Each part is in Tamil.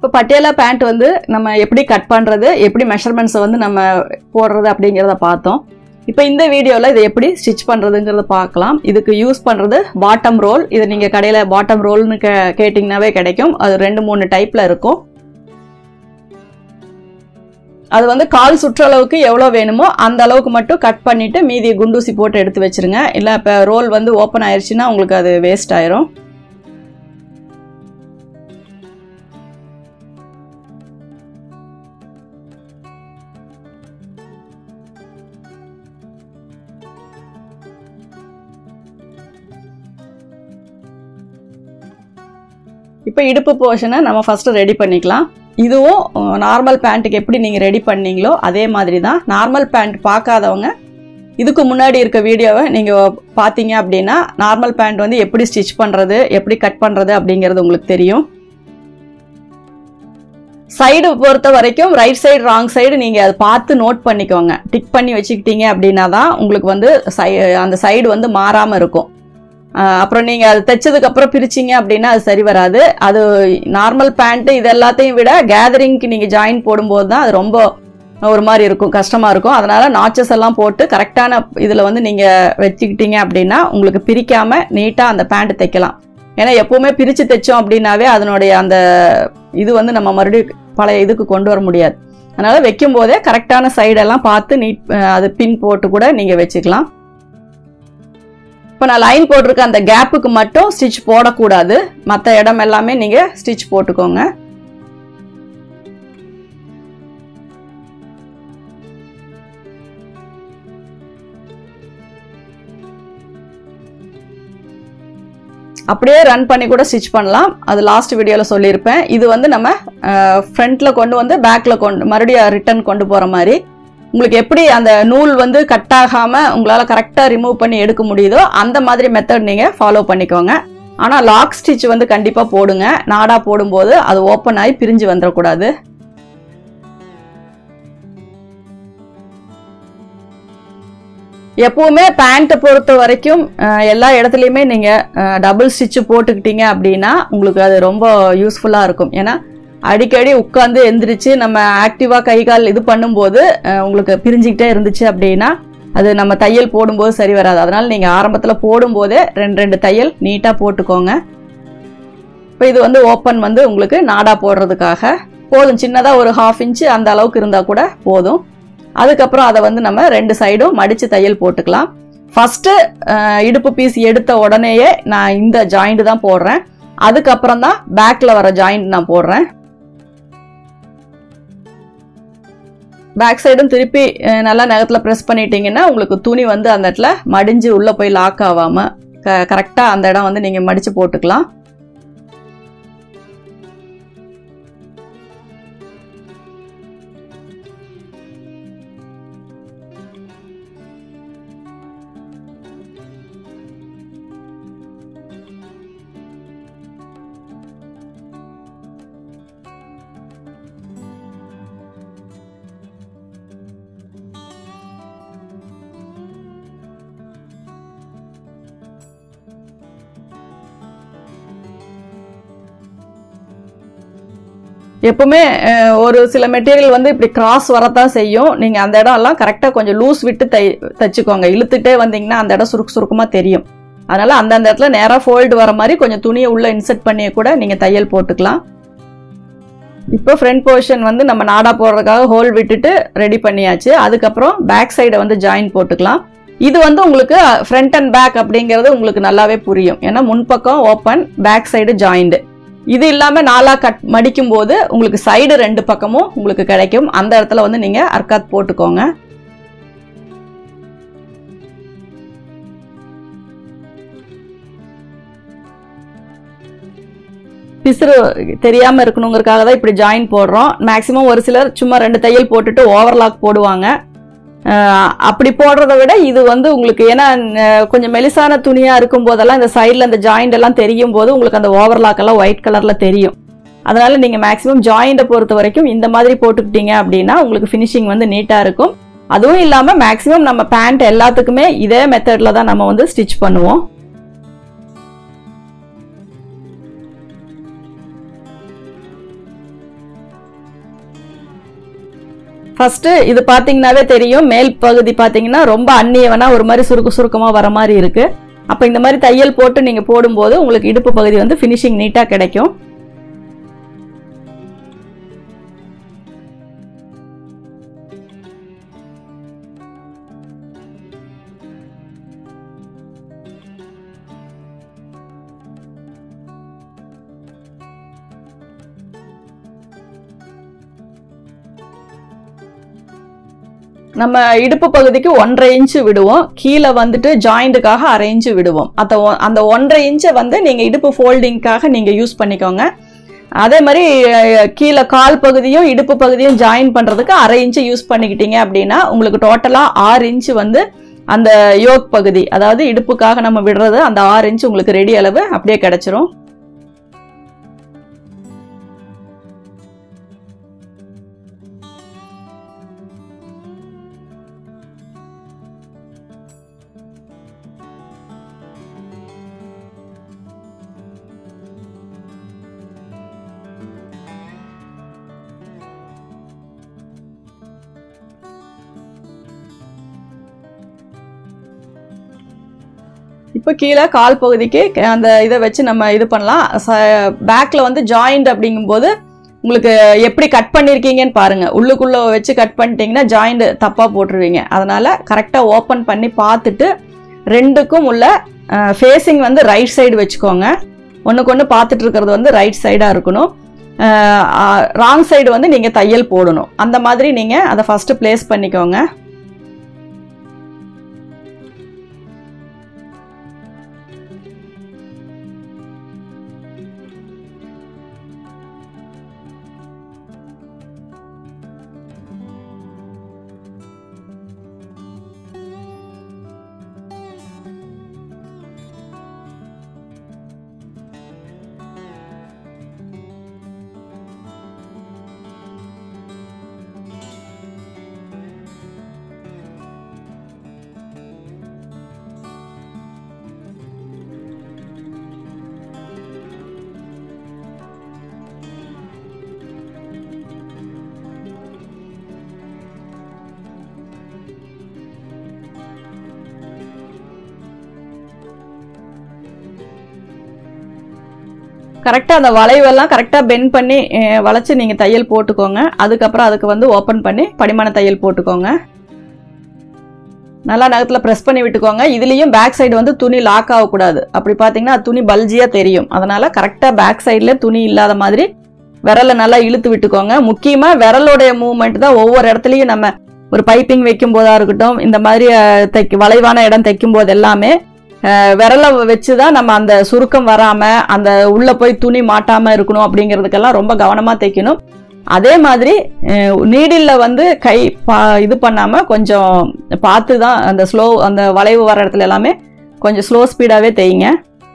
இப்போ பட்டியாலா பேண்ட் வந்து நம்ம எப்படி கட் பண்ணுறது எப்படி மெஷர்மெண்ட்ஸை வந்து நம்ம போடுறது அப்படிங்கிறத பார்த்தோம் இப்போ இந்த வீடியோவில் இதை எப்படி ஸ்டிச் பண்ணுறதுங்கிறத பார்க்கலாம் இதுக்கு யூஸ் பண்ணுறது பாட்டம் ரோல் இது நீங்கள் கடையில் பாட்டம் ரோல்னு கே கேட்டிங்கனாவே கிடைக்கும் அது ரெண்டு மூணு டைப்பில் இருக்கும் அது வந்து கால் சுற்றளவுக்கு எவ்வளோ வேணுமோ அந்த அளவுக்கு மட்டும் கட் பண்ணிவிட்டு மீதி குண்டூசி போட்டு எடுத்து வச்சிருங்க இல்லை இப்போ ரோல் வந்து ஓப்பன் ஆயிடுச்சுன்னா உங்களுக்கு அது வேஸ்ட் ஆயிரும் இப்போ இடுப்பு போர்ஷனை நம்ம ஃபஸ்ட்டு ரெடி பண்ணிக்கலாம் இதுவும் நார்மல் பேண்ட்டுக்கு எப்படி நீங்கள் ரெடி பண்ணீங்களோ அதே மாதிரி தான் நார்மல் பேண்ட் பார்க்காதவங்க இதுக்கு முன்னாடி இருக்க வீடியோவை நீங்கள் பார்த்தீங்க அப்படின்னா நார்மல் பேண்ட் வந்து எப்படி ஸ்டிச் பண்ணுறது எப்படி கட் பண்ணுறது அப்படிங்கிறது உங்களுக்கு தெரியும் சைடு பொறுத்த வரைக்கும் ரைட் சைடு ராங் சைடு நீங்கள் அதை பார்த்து நோட் பண்ணிக்கோங்க டிக் பண்ணி வச்சுக்கிட்டீங்க அப்படின்னா தான் உங்களுக்கு வந்து சை அந்த சைடு வந்து மாறாமல் இருக்கும் ஆஹ் அப்புறம் நீங்கள் அது தைச்சதுக்கப்புறம் பிரிச்சிங்க அப்படின்னா அது சரி வராது அது நார்மல் பேண்ட்டு இது எல்லாத்தையும் விட கேதரிங்க்கு நீங்கள் ஜாயின் போடும்போது தான் அது ரொம்ப ஒரு மாதிரி இருக்கும் கஷ்டமாக இருக்கும் அதனால் நாச்சஸ் எல்லாம் போட்டு கரெக்டான இதில் வந்து நீங்கள் வச்சுக்கிட்டீங்க அப்படின்னா உங்களுக்கு பிரிக்காமல் நீட்டாக அந்த பேண்ட் தைக்கலாம் ஏன்னா எப்போவுமே பிரித்து தைச்சோம் அப்படின்னாவே அதனுடைய அந்த இது வந்து நம்ம மறுபடியும் பழைய இதுக்கு கொண்டு வர முடியாது அதனால் வைக்கும் போதே கரெக்டான சைடெல்லாம் பார்த்து நீட் அது பின் போட்டு கூட நீங்கள் வச்சுக்கலாம் இப்போ நான் லைன் போட்டிருக்க அந்த கேப்புக்கு மட்டும் ஸ்டிச் போடக்கூடாது மற்ற இடம் எல்லாமே நீங்கள் ஸ்டிச் போட்டுக்கோங்க அப்படியே ரன் பண்ணி கூட ஸ்டிச் பண்ணலாம் அது லாஸ்ட் வீடியோவில் சொல்லியிருப்பேன் இது வந்து நம்ம ஃப்ரண்ட்டில் கொண்டு வந்து பேக்கில் கொண்டு மறுபடியும் ரிட்டர்ன் கொண்டு போகிற மாதிரி உங்களுக்கு எப்படி அந்த நூல் வந்து கட் ஆகாமல் உங்களால் கரெக்டாக ரிமூவ் பண்ணி எடுக்க முடியுதோ அந்த மாதிரி மெத்தட் நீங்கள் ஃபாலோ பண்ணிக்கோங்க ஆனால் லாக் ஸ்டிச் வந்து கண்டிப்பாக போடுங்க நாடா போடும்போது அது ஓப்பன் ஆகி பிரிஞ்சு வந்துடக்கூடாது எப்பவுமே பேண்ட்டை பொறுத்த வரைக்கும் அஹ், எல்லா இடத்துலையுமே நீங்கள் டபுள் ஸ்டிச்சு போட்டுக்கிட்டீங்க அப்படின்னா உங்களுக்கு அது ரொம்ப யூஸ்ஃபுல்லாக இருக்கும் ஏன்னா அடிக்கடி உட்காந்து எந்திரிச்சு நம்ம ஆக்டிவாக கை கால் இது பண்ணும்போது அஹ், உங்களுக்கு பிரிஞ்சுக்கிட்டே இருந்துச்சு அப்படின்னா அது நம்ம தையல் போடும்போது சரி வராது அதனால் நீங்கள் ஆரம்பத்தில் போடும்போதே ரெண்டு ரெண்டு தையல் நீட்டாக போட்டுக்கோங்க இப்போ இது வந்து ஓப்பன் வந்து உங்களுக்கு நாடா போடுறதுக்காக போதும் சின்னதாக ஒரு ஹாஃப் இன்ச்சு அந்த அளவுக்கு இருந்தால் கூட போதும் அதுக்கப்புறம் அதை வந்து நம்ம ரெண்டு சைடும் மடித்து தையல் போட்டுக்கலாம் ஃபஸ்ட்டு இடுப்பு பீஸ் எடுத்த உடனேயே நான் இந்த ஜாயிண்ட் தான் போடுறேன் அதுக்கப்புறம் தான் பேக்கில் வர ஜாயிண்ட் நான் போடுறேன் பேக் சைடும் திருப்பி அஹ், நல்லா நகத்தில் ப்ரெஸ் பண்ணிட்டீங்கன்னா உங்களுக்கு துணி வந்து அந்த இடத்துல மடிஞ்சு உள்ளே போய் லாக் ஆகாமல் க கரெக்டாக அந்த இடம் வந்து நீங்கள் மடித்து போட்டுக்கலாம் எப்பவுமே அஹ், ஒரு சில மெட்டீரியல் வந்து இப்படி கிராஸ் வரத்தான் செய்யும் நீங்கள் அந்த இடம் எல்லாம் கரெக்டாக கொஞ்சம் லூஸ் விட்டு தை தைச்சிக்கோங்க இழுத்துட்டே வந்தீங்கன்னா அந்த இடம் சுருக்கு சுருக்கமாக தெரியும் அதனால் அந்தந்த இடத்துல நேராக ஃபோல்டு வர மாதிரி கொஞ்சம் துணியை உள்ளே இன்செர்ட் பண்ணி கூட நீங்கள் தையல் போட்டுக்கலாம் இப்போ ஃப்ரண்ட் போர்ஷன் வந்து நம்ம நாடா போடுறதுக்காக ஹோல் விட்டுட்டு ரெடி பண்ணியாச்சு அதுக்கப்புறம் பேக் சைடை வந்து ஜாயின் போட்டுக்கலாம் இது வந்து உங்களுக்கு ஃப்ரண்ட் அண்ட் பேக் அப்படிங்கிறது உங்களுக்கு நல்லாவே புரியும் ஏன்னா முன்பக்கம் ஓப்பன் பேக் சைடு ஜாயிண்ட் இது இல்லாமல் நாலாக கட் மடிக்கும் போது உங்களுக்கு சைடு ரெண்டு பக்கமும் உங்களுக்கு கிடைக்கும் அந்த இடத்துல வந்து நீங்கள் அர்க்காத் போட்டுக்கோங்க பிசுறு தெரியாமல் இருக்கணுங்கிறதுக்காக தான் இப்படி ஜாயின் போடுறோம் மேக்ஸிமம் ஒரு சிலர் சும்மா ரெண்டு தையல் போட்டுட்டு ஓவர்லாக் போடுவாங்க அஹ் அப்படி போடுறத விட இது வந்து உங்களுக்கு ஏன்னா அஹ் கொஞ்சம் மெலிசான துணியாக இருக்கும் போதெல்லாம் இந்த சைடில் அந்த ஜாயிண்ட் எல்லாம் தெரியும் போது உங்களுக்கு அந்த ஓவர்லாக் எல்லாம் ஒயிட் கலரில் தெரியும் அதனால நீங்கள் மேக்ஸிமம் ஜாயிண்ட்டை பொறுத்த வரைக்கும் இந்த மாதிரி போட்டுக்கிட்டீங்க அப்படின்னா உங்களுக்கு ஃபினிஷிங் வந்து நீட்டாக இருக்கும் அதுவும் இல்லாமல் மேக்ஸிமம் நம்ம பேண்ட் எல்லாத்துக்குமே இதே மெத்தடில் தான் நம்ம வந்து ஸ்டிச் பண்ணுவோம் ஃபர்ஸ்ட் இது பாத்தீங்கன்னாவே தெரியும் மேல் பகுதி பாத்தீங்கன்னா ரொம்ப அந்நியவனா ஒரு மாதிரி சுருக்கு சுருக்கமா வர மாதிரி இருக்கு அப்ப இந்த மாதிரி தையல் போட்டு நீங்க போடும்போது உங்களுக்கு இடுப்பு பகுதி வந்து ஃபினிஷிங் நீட்டா கிடைக்கும் நம்ம இடுப்பு பகுதிக்கு ஒன்றரை இன்ச்சு விடுவோம் கீழே வந்துட்டு ஜாயிண்ட்டுக்காக அரை இன்ச்சு விடுவோம் அந்த ஒ- அந்த ஒன்றரை இன்ச்சை வந்து நீங்கள் இடுப்பு ஃபோல்டிங்க்காக நீங்கள் யூஸ் பண்ணிக்கோங்க அதே மாதிரி அஹ், கீழே கால் பகுதியும் இடுப்பு பகுதியும் ஜாயின் பண்ணுறதுக்கு அரை இன்ச்சு யூஸ் பண்ணிக்கிட்டீங்க அப்படின்னா உங்களுக்கு டோட்டலாக ஆறு இன்ச்சு வந்து அந்த யோக் பகுதி அதாவது இடுப்புக்காக நம்ம விடுறது அந்த ஆறு இன்ச்சு உங்களுக்கு ரெடி அளவு அப்படியே கிடைச்சிரும் இப்போ கீழே கால் பகுதிக்கு க- அந்த இதை வச்சு நம்ம இது பண்ணலாம் பேக்கில் வந்து ஜாயிண்ட் அப்படிங்கும்போது உங்களுக்கு எப்படி கட் பண்ணியிருக்கீங்கன்னு பாருங்க உள்ளுக்குள்ளே வச்சு கட் பண்ணிட்டீங்கன்னா ஜாயிண்ட் தப்பாக போட்டுருவீங்க அதனால கரெக்டாக ஓப்பன் பண்ணி பார்த்துட்டு ரெண்டுக்கும் உள்ள ஃபேஸிங் வந்து ரைட் சைடு வச்சுக்கோங்க ஒன்றுக்கு ஒன்று பார்த்துட்டு இருக்கிறது வந்து ரைட் சைடாக இருக்கணும் ராங் சைடு வந்து நீங்கள் தையல் போடணும் அந்த மாதிரி நீங்கள் அதை ஃபஸ்ட்டு ப்ளேஸ் பண்ணிக்கோங்க கரெக்டாக அந்த வளைவெல்லாம் கரெக்டாக பெண்ட் பண்ணி அஹ், வளைச்சு நீங்கள் தையல் போட்டுக்கோங்க அதுக்கப்புறம் அதுக்கு வந்து ஓப்பன் பண்ணி படிமான தையல் போட்டுக்கோங்க நல்லா நகத்தில் ப்ரெஸ் பண்ணி விட்டுக்கோங்க இதுலேயும் பேக் சைடு வந்து துணி லாக் ஆகக்கூடாது அப்படி பார்த்தீங்கன்னா அது துணி பல்ஜியாக தெரியும் அதனால் கரெக்டாக பேக் சைடில் துணி இல்லாத மாதிரி விரலை நல்லா இழுத்து விட்டுக்கோங்க முக்கியமாக விரலோடைய மூவ்மெண்ட் தான் ஒவ்வொரு இடத்துலையும் நம்ம ஒரு பைப்பிங் வைக்கும் போதா இருக்கட்டும் இந்த மாதிரி அஹ், தைக்க வளைவான இடம் தைக்கும் போது எல்லாமே அஹ், விரலை வச்சு தான் நம்ம அந்த சுருக்கம் வராமல் அந்த உள்ளே போய் துணி மாட்டாமல் இருக்கணும் அப்படிங்கிறதுக்கெல்லாம் ரொம்ப கவனமாக தைக்கணும் அதே மாதிரி நீடிலில் வந்து கை பா இது பண்ணாமல் கொஞ்சம் பார்த்து தான் அந்த ஸ்லோ அந்த வளைவு வர இடத்துல எல்லாமே கொஞ்சம் ஸ்லோ ஸ்பீடாகவே தேய்ங்க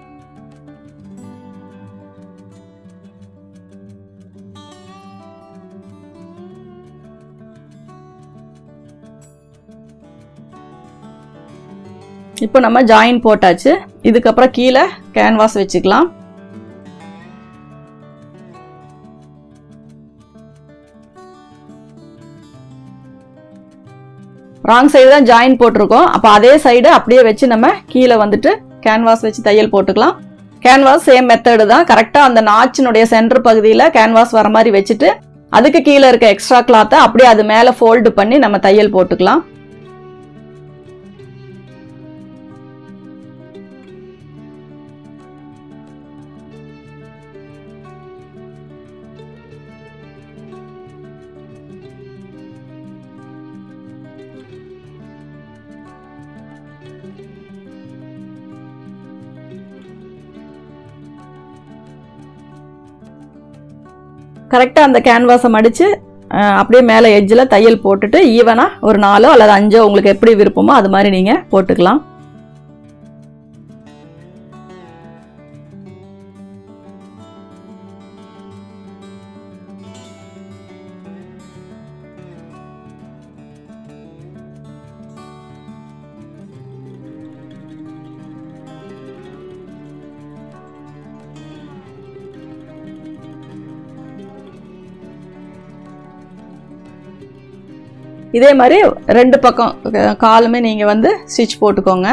இப்போ நம்ம ஜாயின் போட்டாச்சு இதுக்கப்புறம் கீழே கேன்வாஸ் வச்சுக்கலாம் ராங் சைடு தான் ஜாயின் போட்டிருக்கோம் அப்போ அதே சைடு அப்படியே வச்சு நம்ம கீழே வந்துட்டு கேன்வாஸ் வச்சு தையல் போட்டுக்கலாம் கேன்வாஸ் சேம் மெத்தடு தான் கரெக்டாக அந்த நாச்சினுடைய சென்டர் பகுதியில் கேன்வாஸ் வர மாதிரி வச்சுட்டு அதுக்கு கீழே இருக்க எக்ஸ்ட்ரா கிளாத்தை அப்படியே அது மேலே ஃபோல்டு பண்ணி நம்ம தையல் போட்டுக்கலாம் கரெக்டாக அந்த கேன்வாஸை மடித்து அப்படியே மேலே எட்ஜில் தையல் போட்டுட்டு ஈவனாக ஒரு நாலோ அல்லது அஞ்சோ உங்களுக்கு எப்படி விருப்பமோ அது மாதிரி நீங்கள் போட்டுக்கலாம் இதே மாதிரி ரெண்டு பக்கம் அஹ், காலுமே நீங்கள் வந்து ஸ்டிச் போட்டுக்கோங்க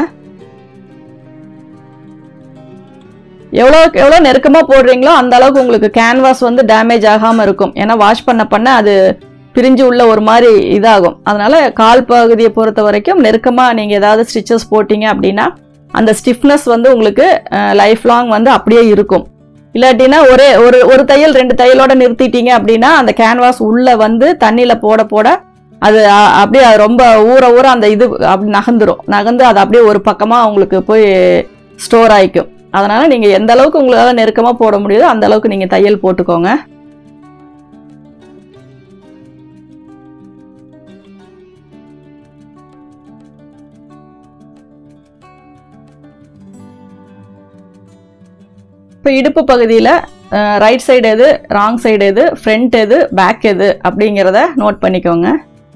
எவ்வளோ எவ்வளோ நெருக்கமாக போடுறீங்களோ அந்த அளவுக்கு உங்களுக்கு கேன்வாஸ் வந்து டேமேஜ் ஆகாமல் இருக்கும் ஏன்னா வாஷ் பண்ண பண்ண அது பிரிஞ்சு உள்ள ஒரு மாதிரி இதாகும் அதனால கால் பகுதியை பொறுத்த வரைக்கும் நெருக்கமாக நீங்கள் ஏதாவது ஸ்டிச்சஸ் போட்டீங்க அப்படின்னா அந்த ஸ்டிஃப்னஸ் வந்து உங்களுக்கு லைஃப் லாங் வந்து அப்படியே இருக்கும் இல்லாட்டினா ஒரே ஒரு ஒரு தையல் ரெண்டு தையலோட நிறுத்திட்டீங்க அப்படின்னா அந்த கேன்வாஸ் உள்ள வந்து தண்ணியில் போட போட அது அ- அப்படியே அது ரொம்ப ஊற ஊற அந்த இது அப்படி நகர்ந்துரும் நகர்ந்து அது அப்படியே ஒரு பக்கமாக உங்களுக்கு போய் ஸ்டோர் ஆயிக்கும் அதனால நீங்கள் எந்த அளவுக்கு உங்களால் நெருக்கமாக போட முடியுதோ அந்த அளவுக்கு நீங்கள் தையல் போட்டுக்கோங்க இப்போ இடுப்பு பகுதியில் ரைட் சைடு எது ராங் சைடு எது ஃப்ரண்ட் எது பேக் எது அப்படிங்கிறத நோட் பண்ணிக்கோங்க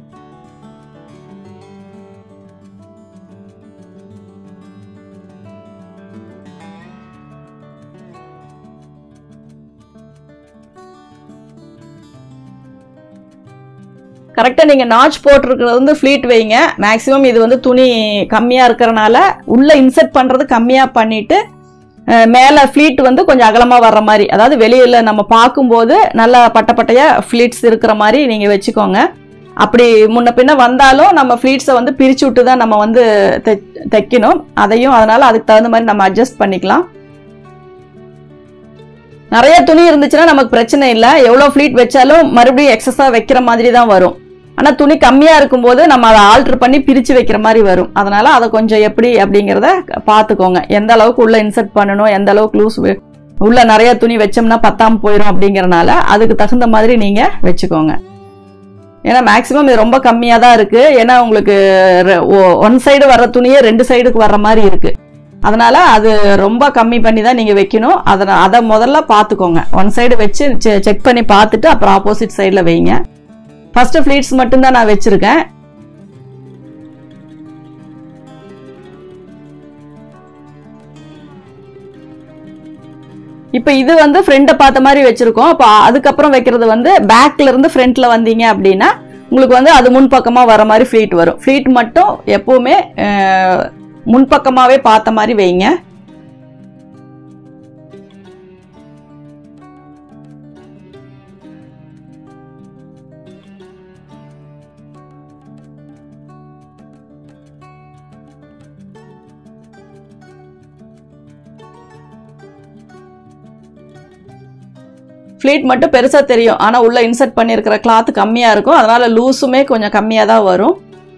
கரெக்டாக நீங்கள் நாச் போட்டிருக்கிறது வந்து ஃப்ளீட் வைங்க மேக்ஸிமம் இது வந்து துணி கம்மியாக இருக்கிறனால உள்ளே இன்செர்ட் பண்ணுறது கம்மியாக பண்ணிவிட்டு மேலே ஃப்ளீட் வந்து கொஞ்சம் அகலமாக வர்ற மாதிரி அதாவது வெளியில் நம்ம பார்க்கும்போது நல்லா பட்ட பட்டையாக ஃப்ளீட்ஸ் இருக்கிற மாதிரி நீங்கள் வச்சுக்கோங்க அப்படி முன்ன பின்ன வந்தாலும் நம்ம ஃப்ளீட்ஸை வந்து பிரித்து விட்டு தான் நம்ம வந்து தை- தைக்கணும் அதையும் அதனால் அதுக்கு தகுந்த மாதிரி நம்ம அட்ஜஸ்ட் பண்ணிக்கலாம் நிறைய துணி இருந்துச்சுன்னா நமக்கு பிரச்சனை இல்லை எவ்வளோ ஃப்ளீட் வச்சாலும் மறுபடியும் எக்ஸஸாக வைக்கிற மாதிரி தான் வரும் ஆனால் துணி கம்மியாக இருக்கும்போது நம்ம அதை ஆல்ட்ரு பண்ணி பிரித்து வைக்கிற மாதிரி வரும் அதனால் அதை கொஞ்சம் எப்படி அப்படிங்கிறத பார்த்துக்கோங்க எந்த அளவுக்கு உள்ளே இன்சர்ட் பண்ணணும் எந்த அளவுக்கு லூஸ் உள்ள நிறைய துணி வச்சோம்னா பத்தாம போயிடும் அப்படிங்கறனால அதுக்கு தகுந்த மாதிரி நீங்கள் வச்சுக்கோங்க ஏன்னா மேக்ஸிமம் இது ரொம்ப கம்மியாக தான் இருக்குது ஏன்னா உங்களுக்கு ஒன் சைடு வர்ற துணியே ரெண்டு சைடுக்கு வர்ற மாதிரி இருக்குது அதனால அது ரொம்ப கம்மி பண்ணி தான் நீங்கள் வைக்கணும் அதை அதை முதல்ல பார்த்துக்கோங்க ஒன் சைடு வச்சு செக் பண்ணி பார்த்துட்டு அப்புறம் ஆப்போசிட் சைடில் வைங்க ஃபர்ஸ்ட் ஃப்ளீட்ஸ் மட்டும்தான் நான் வச்சுருக்கேன் இப்போ இது வந்து ஃப்ரண்ட்டை பார்த்த மாதிரி வச்சுருக்கோம் அப்போ அதுக்கப்புறம் வைக்கிறது வந்து பேக்ல இருந்து ஃப்ரண்ட்ல வந்தீங்க அப்படின்னா உங்களுக்கு வந்து அது முன்பக்கமாக வர மாதிரி ஃப்ளீட் வரும் ஃப்ளீட் மட்டும் எப்பவுமே அஹ், முன்பக்கமாகவே பார்த்த மாதிரி வைங்க ஃப்ளீட் மட்டும் பெருசாக தெரியும் ஆனால் உள்ள இன்சர்ட் பண்ணியிருக்கிற கிளாத் கம்மியாக இருக்கும் அதனால லூஸுமே கொஞ்சம் கம்மியாக தான் வரும்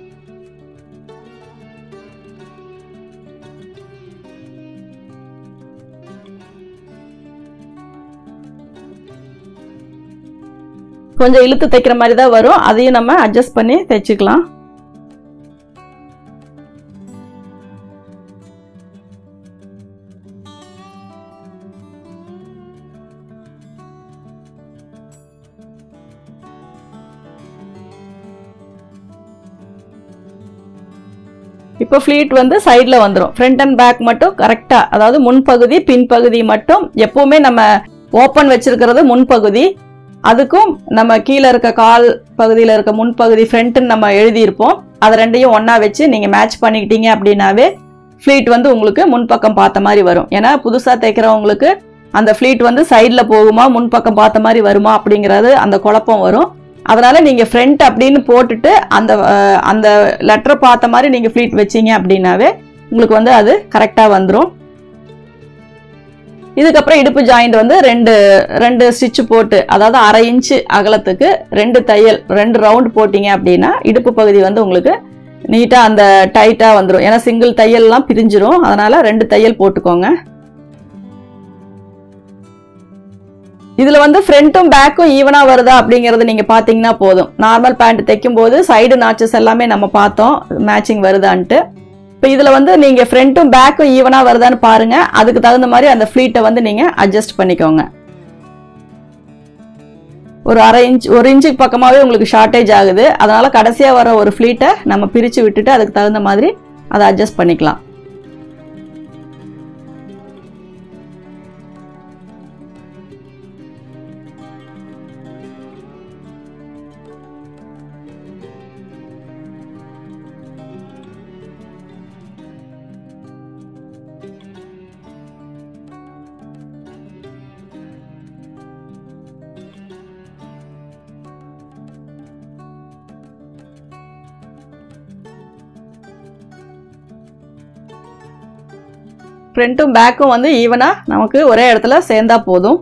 கொஞ்சம் இழுத்து தைக்கிற மாதிரி தான் வரும் அதையும் நம்ம அட்ஜஸ்ட் பண்ணி தைச்சுக்கலாம் இப்போ ஃப்ளீட் வந்து சைடில் வந்துடும் ஃப்ரண்ட் அண்ட் பேக் மட்டும் கரெக்டாக அதாவது முன்பகுதி பின்பகுதி மட்டும் எப்போவுமே நம்ம ஓப்பன் வச்சிருக்கிறது முன்பகுதி அதுக்கும் நம்ம கீழே இருக்க கால் பகுதியில் இருக்க முன்பகுதி ஃப்ரண்ட்டுன்னு நம்ம எழுதியிருப்போம் அதை ரெண்டையும் ஒன்றா வச்சு நீங்கள் மேட்ச் பண்ணிக்கிட்டீங்க அப்படின்னாவே ஃப்ளீட் வந்து உங்களுக்கு முன்பக்கம் பார்த்த மாதிரி வரும் ஏன்னா புதுசாக தைக்கிறவங்களுக்கு அந்த ஃப்ளீட் வந்து சைடில் போகுமா முன்பக்கம் பார்த்த மாதிரி வருமா அப்படிங்கிறது அந்த குழப்பம் வரும் அதனால நீங்கள் ஃப்ரண்ட் அப்படின்னு போட்டுட்டு அந்த அஹ், அந்த லெட்டரை பார்த்த மாதிரி நீங்கள் ஃப்ளீட் வச்சீங்க அப்படின்னாவே உங்களுக்கு வந்து அது கரெக்டாக வந்துடும் இதுக்கப்புறம் இடுப்பு ஜாயிண்ட் வந்து ரெண்டு ரெண்டு ஸ்டிச் போட்டு அதாவது அரை இன்ச்சு அகலத்துக்கு ரெண்டு தையல் ரெண்டு ரவுண்ட் போட்டீங்க அப்படின்னா இடுப்பு பகுதி வந்து உங்களுக்கு நீட்டாக அந்த டைட்டாக வந்துடும் ஏன்னா சிங்கிள் தையல்லாம் பிரிஞ்சிரும் அதனால ரெண்டு தையல் போட்டுக்கோங்க இதுல வந்து ஃப்ரண்ட்டும் பேக்கும் ஈவனா வருதா அப்படிங்கறது நீங்க பாத்தீங்கன்னா போதும் நார்மல் பேண்ட் தைக்கும் போது சைடு நாச்சஸ் எல்லாமே நம்ம பார்த்தோம் மேட்சிங் வருதான்ட்டு இப்போ இதுல வந்து நீங்க ஃப்ரண்ட்டும் பேக்கும் ஈவனா வருதான்னு பாருங்க அதுக்கு தகுந்த மாதிரி அந்த ஃப்ளீட்டை வந்து நீங்க அட்ஜஸ்ட் பண்ணிக்கோங்க ஒரு அரை இன்ச் ஒரு இன்ச்சுக்கு பக்கமாவே உங்களுக்கு ஷார்ட்டேஜ் ஆகுது அதனால கடைசியா வர ஒரு ஃப்ளீட்டை நம்ம பிரிச்சு விட்டுட்டு அதுக்கு தகுந்த மாதிரி அதை அட்ஜஸ்ட் பண்ணிக்கலாம் ஃப்ரண்ட்டும் பேக்கும் வந்து ஈவனாக நமக்கு ஒரே இடத்துல சேர்ந்தா போதும்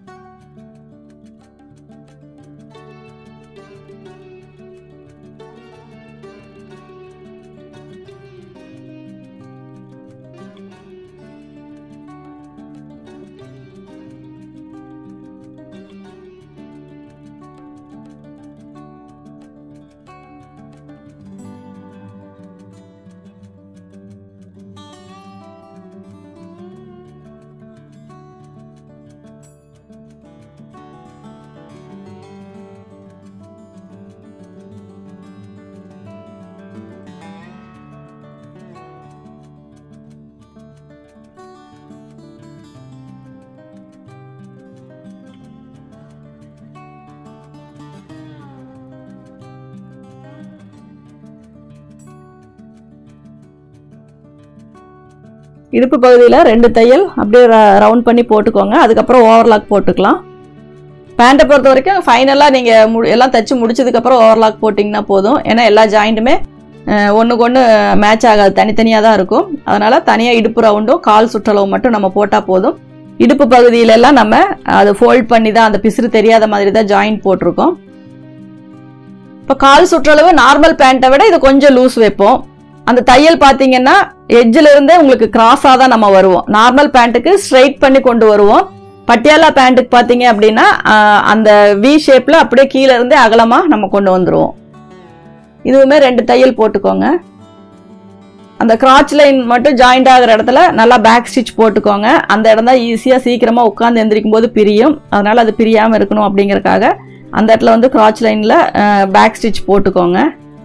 இடுப்பு பகுதியில் ரெண்டு தையல் அப்படியே ரவுண்ட் பண்ணி போட்டுக்கோங்க அதுக்கப்புறம் ஓவர்லாக் போட்டுக்கலாம் பேண்ட்டை பொறுத்த வரைக்கும் ஃபைனலாக நீங்கள் மு எல்லாம் தைச்சு முடிச்சதுக்கப்புறம் ஓவர்லாக் போட்டிங்கன்னா போதும் ஏன்னா எல்லா ஜாயிண்ட்டுமே ஒன்றுக்கு ஒன்று மேட்ச் ஆகாது தனித்தனியாக தான் இருக்கும் அதனால் தனியாக இடுப்பு ரவுண்டும் கால் சுற்றளவு மட்டும் நம்ம போட்டால் போதும் இடுப்பு பகுதியிலெல்லாம் நம்ம அதை ஃபோல்ட் பண்ணி தான் அந்த பிசுறு தெரியாத மாதிரி தான் ஜாயிண்ட் போட்டிருக்கோம் இப்போ கால் சுற்றளவு நார்மல் பேண்ட்டை விட இது கொஞ்சம் லூஸ் வைப்போம் அந்த தையல் பார்த்தீங்கன்னா எட்ஜில் இருந்தே உங்களுக்கு கிராஸாக தான் நம்ம வருவோம் நார்மல் பேண்ட்டுக்கு ஸ்ட்ரைட் பண்ணி கொண்டு வருவோம் பட்டியாலா பேண்ட்டுக்கு பார்த்தீங்க அப்படின்னா ஆஹ், அந்த வி ஷேப்பில் அப்படியே கீழே இருந்தே அகலமாக நம்ம கொண்டு வந்துருவோம் இதுவுமே ரெண்டு தையல் போட்டுக்கோங்க அந்த கிராச் லைன் மட்டும் ஜாயிண்ட் ஆகிற இடத்துல நல்லா பேக் ஸ்டிச் போட்டுக்கோங்க அந்த இடம் தான் ஈஸியாக சீக்கிரமாக உட்காந்து எந்திரிக்கும் போது பிரியும் அதனால் அது பிரியாமல் இருக்கணும் அப்படிங்கறக்காக அந்த இடத்துல வந்து கிராச் லைனில் பேக் ஸ்டிச் போட்டுக்கோங்க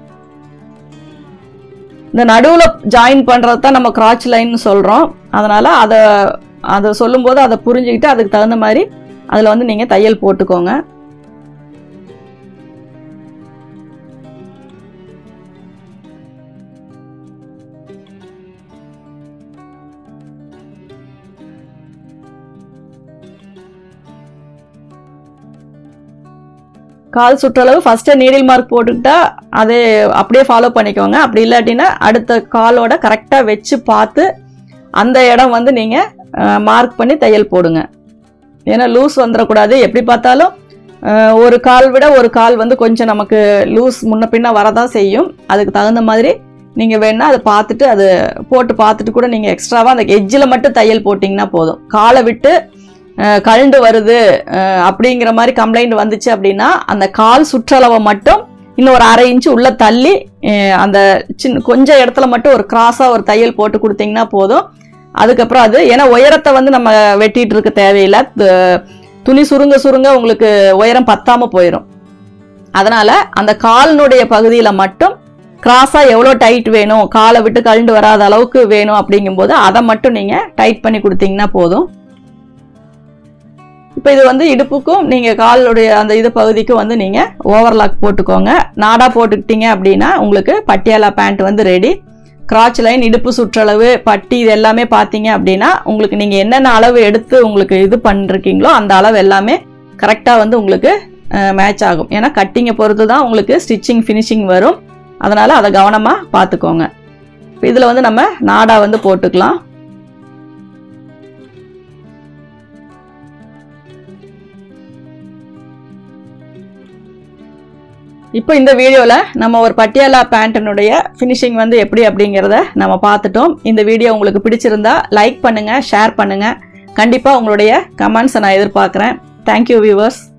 இந்த நடுவில் ஜாயின் பண்ணுறது தான் நம்ம கிராச் லைன் சொல்கிறோம் அதனால் அதை அதை சொல்லும்போது அதை புரிஞ்சுக்கிட்டு அதுக்கு தகுந்த மாதிரி அதில் வந்து நீங்கள் தையல் போட்டுக்கோங்க கால் சுற்றளவு ஃபஸ்ட்டு நீடில் மார்க் போட்டுக்கிட்டா அதே அப்படியே ஃபாலோ பண்ணிக்கோங்க அப்படி இல்லாட்டினா அடுத்த காலோட கரெக்டாக வச்சு பார்த்து அந்த இடம் வந்து நீங்கள் மார்க் பண்ணி தையல் போடுங்க ஏன்னா லூஸ் வந்துடக்கூடாது எப்படி பார்த்தாலும் அஹ், ஒரு கால் விட ஒரு கால் வந்து கொஞ்சம் நமக்கு லூஸ் முன்ன பின்ன வரதான் செய்யும் அதுக்கு தகுந்த மாதிரி நீங்கள் வேணால் அதை பார்த்துட்டு அது போட்டு பார்த்துட்டு கூட நீங்கள் எக்ஸ்ட்ராவாக அந்த எட்ஜில் மட்டும் தையல் போட்டிங்கன்னா போதும் காலை விட்டு அஹ், கழண்டு வருது அஹ், அப்படிங்கிற மாதிரி கம்ப்ளைண்ட் வந்துச்சு அப்படின்னா அந்த கால் சுற்றளவை மட்டும் இன்னும் ஒரு அரை இன்ச்சு உள்ள தள்ளி அஹ், அந்த சின்ன கொஞ்சம் இடத்துல மட்டும் ஒரு கிராஸாக ஒரு தையல் போட்டு கொடுத்தீங்கன்னா போதும் அதுக்கப்புறம் அது ஏன்னா உயரத்தை வந்து நம்ம வெட்டிட்டு இருக்க தேவையில்லை து- துணி சுருங்க சுருங்க உங்களுக்கு உயரம் பத்தாம போயிடும் அதனால அந்த காலினுடைய பகுதியில் மட்டும் கிராஸாக எவ்வளோ டைட் வேணும் காலை விட்டு கழண்டு வராத அளவுக்கு வேணும் அப்படிங்கும்போது அதை மட்டும் நீங்கள் டைட் பண்ணி கொடுத்தீங்கன்னா போதும் இப்போ இது வந்து இடுப்புக்கும் நீங்கள் காலுடைய அந்த இது பகுதிக்கும் வந்து நீங்கள் ஓவர்லாக் போட்டுக்கோங்க நாடா போட்டுக்கிட்டீங்க அப்படின்னா உங்களுக்கு பட்டியாலா பேண்ட் வந்து ரெடி கிராச் லைன் இடுப்பு சுற்றளவு பட்டி இது எல்லாமே பார்த்தீங்க அப்படின்னா உங்களுக்கு நீங்கள் என்னென்ன அளவு எடுத்து உங்களுக்கு இது பண்ணிருக்கீங்களோ அந்த அளவு எல்லாமே கரெக்டாக வந்து உங்களுக்கு மேட்ச் ஆகும் ஏன்னா கட்டிங்கை பொறுத்து தான் உங்களுக்கு ஸ்டிச்சிங் ஃபினிஷிங் வரும் அதனால் அதை கவனமாக பார்த்துக்கோங்க இதில் வந்து நம்ம நாடா வந்து போட்டுக்கலாம் இப்போ இந்த வீடியோவில் நம்ம ஒரு பட்டியாலா பேண்ட்டினுடைய ஃபினிஷிங் வந்து எப்படி அப்படிங்கிறத நம்ம பார்த்துட்டோம் இந்த வீடியோ உங்களுக்கு பிடிச்சிருந்தா லைக் பண்ணுங்கள் ஷேர் பண்ணுங்கள் கண்டிப்பாக உங்களுடைய கமெண்ட்ஸை நான் எதிர்பார்க்குறேன் தேங்க்யூ வியூவர்ஸ்